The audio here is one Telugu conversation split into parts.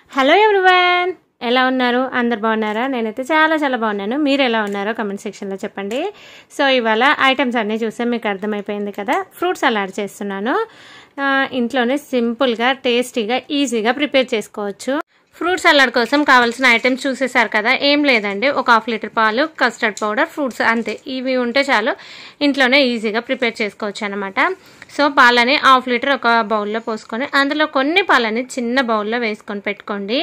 హలో ఎవ్రీవన్ ఎలా ఉన్నారు అందరు బాగున్నారా నేనైతే చాలా చాలా బాగున్నాను మీరు ఎలా ఉన్నారో కమెంట్ సెక్షన్లో చెప్పండి సో ఇవాళ ఐటమ్స్ అన్నీ చూస్తే మీకు అర్థమైపోయింది కదా ఫ్రూట్ సలాడ్ చేస్తున్నాను ఆ, ఇంట్లోనే సింపుల్గా టేస్టీగా ఈజీగా ప్రిపేర్ చేసుకోవచ్చు ఫ్రూట్ సలాడ్ కోసం కావాల్సిన ఐటమ్స్ చూసేసారు కదా ఏం లేదండి ఒక హాఫ్ లీటర్ పాలు కస్టర్డ్ పౌడర్ ఫ్రూట్స్ అంతే ఇవి ఉంటే చాలు ఇంట్లోనే ఈజీగా ప్రిపేర్ చేసుకోవచ్చు అనమాట సో పాలని హాఫ్ లీటర్ ఒక బౌల్లో పోసుకొని అందులో కొన్ని పాలని చిన్న బౌల్లో వేసుకొని పెట్టుకోండి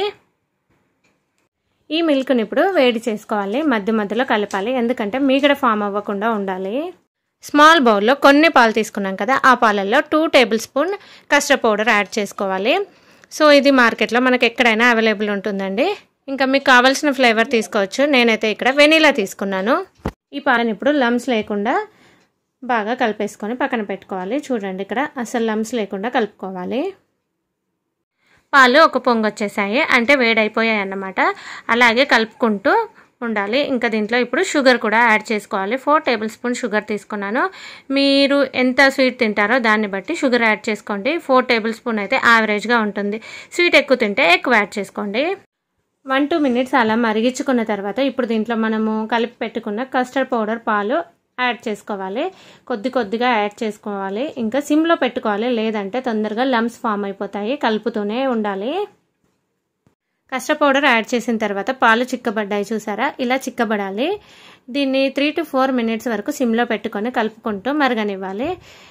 ఈ మిల్క్ని ఇప్పుడు వేడి చేసుకోవాలి మధ్య మధ్యలో కలపాలి ఎందుకంటే మీగడ ఫామ్ అవ్వకుండా ఉండాలి స్మాల్ బౌల్లో కొన్ని పాలు తీసుకున్నాం కదా ఆ పాలల్లో two tablespoon custard powder add చేసుకోవాలి సో ఇది మార్కెట్లో మనకి ఎక్కడైనా అవైలబుల్ ఉంటుందండి ఇంకా మీకు కావాల్సిన ఫ్లేవర్ తీసుకోవచ్చు నేనైతే ఇక్కడ వెనీలా తీసుకున్నాను ఈ పాలను ఇప్పుడు లమ్స్ లేకుండా బాగా కలిపేసుకొని పక్కన పెట్టుకోవాలి చూడండి ఇక్కడ అసలు లమ్స్ లేకుండా కలుపుకోవాలి పాలు ఒక పొంగు వచ్చేసాయి అంటే వేడైపోయాయి అన్నమాట అలాగే కలుపుకుంటూ ఉండాలి ఇంకా దీంట్లో ఇప్పుడు షుగర్ కూడా యాడ్ చేసుకోవాలి ఫోర్ టేబుల్ స్పూన్ షుగర్ తీసుకున్నాను మీరు ఎంత స్వీట్ తింటారో దాన్ని బట్టి షుగర్ యాడ్ చేసుకోండి ఫోర్ టేబుల్ స్పూన్ అయితే యావరేజ్గా ఉంటుంది స్వీట్ ఎక్కువ తింటే ఎక్కువ యాడ్ చేసుకోండి వన్ టూ మినిట్స్ అలా మరిగించుకున్న తర్వాత ఇప్పుడు దీంట్లో మనము కలిపి పెట్టుకున్న కస్టర్డ్ పౌడర్ పాలు యాడ్ చేసుకోవాలి కొద్ది కొద్దిగా యాడ్ చేసుకోవాలి ఇంకా సిమ్లో పెట్టుకోవాలి లేదంటే తొందరగా లమ్స్ ఫామ్ అయిపోతాయి కలుపుతూనే ఉండాలి కస్టర్డ్ పౌడర్ యాడ్ చేసిన తర్వాత పాలు చిక్కబడ్డాయి చూసారా ఇలా చిక్కబడాలి దీన్ని త్రీ టు ఫోర్ మినిట్స్ వరకు సిమ్లో పెట్టుకొని కలుపుకుంటూ మరగనివ్వాలి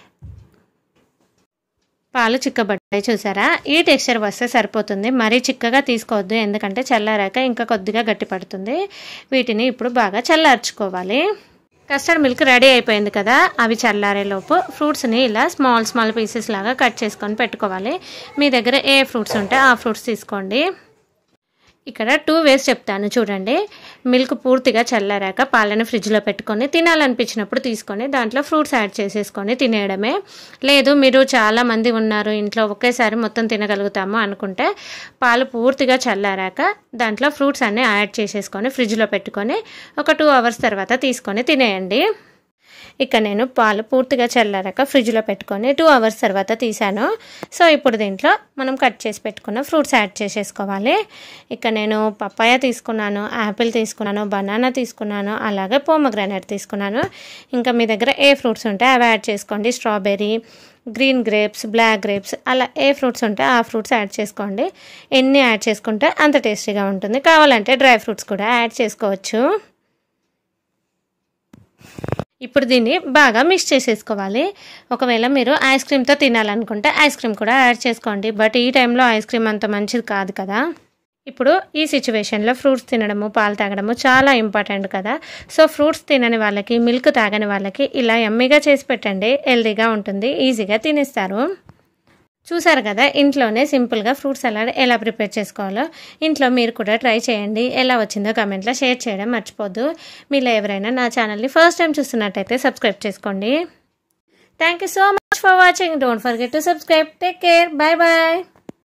పాలు చిక్కబడ్డాయి చూసారా ఈ టెక్స్చర్ వస్తే సరిపోతుంది మరీ చిక్కగా తీసుకోవద్దు ఎందుకంటే చల్లారాక ఇంకా కొద్దిగా గట్టి పడుతుంది వీటిని ఇప్పుడు బాగా చల్లార్చుకోవాలి కస్టర్డ్ మిల్క్ రెడీ అయిపోయింది కదా అవి చల్లారేలోపు ఫ్రూట్స్ని ఇలా స్మాల్ స్మాల్ పీసెస్ లాగా కట్ చేసుకొని పెట్టుకోవాలి మీ దగ్గర ఏ ఫ్రూట్స్ ఉంటే ఆ ఫ్రూట్స్ తీసుకోండి ఇక్కడ టూ వేస్ చెప్తాను చూడండి మిల్క్ పూర్తిగా చల్లారాక పాలను ఫ్రిడ్జ్లో పెట్టుకొని తినాలనిపించినప్పుడు తీసుకొని దాంట్లో ఫ్రూట్స్ యాడ్ చేసేసుకొని తినేయడమే లేదు మీరు చాలా మంది ఉన్నారు ఇంట్లో ఒకేసారి మొత్తం తినగలుగుతాము అనుకుంటే పాలు పూర్తిగా చల్లారాక దాంట్లో ఫ్రూట్స్ అన్నీ యాడ్ చేసేసుకొని ఫ్రిడ్జ్లో పెట్టుకొని ఒక టూ అవర్స్ తర్వాత తీసుకొని తినేయండి ఇక నేను పాలు పూర్తిగా చల్లారాక ఫ్రిడ్జ్లో పెట్టుకొని టూ అవర్స్ తర్వాత తీసాను సో ఇప్పుడు దీంట్లో మనం కట్ చేసి పెట్టుకున్న ఫ్రూట్స్ యాడ్ చేసేసుకోవాలి ఇక నేను పప్పాయ తీసుకున్నాను యాపిల్ తీసుకున్నాను బనానా తీసుకున్నాను అలాగే పోమగ్రానైట్ తీసుకున్నాను ఇంకా మీ దగ్గర ఏ ఫ్రూట్స్ ఉంటే అవి యాడ్ చేసుకోండి strawberry green grapes black grapes అలా ఏ ఫ్రూట్స్ ఉంటే ఆ ఫ్రూట్స్ యాడ్ చేసుకోండి ఎన్ని యాడ్ చేసుకుంటే అంత టేస్టీగా ఉంటుంది కావాలంటే డ్రై ఫ్రూట్స్ కూడా యాడ్ చేసుకోవచ్చు ఇప్పుడు దీన్ని బాగా మిక్స్ చేసేసుకోవాలి ఒకవేళ మీరు ఐస్ క్రీమ్తో తినాలనుకుంటే ఐస్ క్రీమ్ కూడా యాడ్ చేసుకోండి బట్ ఈ టైంలో ఐస్ క్రీమ్ అంత మంచిది కాదు కదా ఇప్పుడు ఈ సిచ్యువేషన్లో ఫ్రూట్స్ తినడము పాలు తాగడము చాలా ఇంపార్టెంట్ కదా సో ఫ్రూట్స్ తినని వాళ్ళకి మిల్క్ తాగని వాళ్ళకి ఇలా ఎమ్మిగా చేసి పెట్టండి హెల్తీగా ఉంటుంది ఈజీగా తినేస్తారు చూసారు కదా ఇంట్లోనే సింపుల్గా ఫ్రూట్ సలాడ్ ఎలా ప్రిపేర్ చేసుకోవాలో ఇంట్లో మీరు కూడా ట్రై చేయండి ఎలా వచ్చిందో కమెంట్లో షేర్ చేయడం మర్చిపోద్దు మీలో ఎవరైనా నా ఛానల్ని ఫస్ట్ టైం చూస్తున్నట్టయితే సబ్స్క్రైబ్ చేసుకోండి thank you so much for watching don't forget to subscribe take care bye bye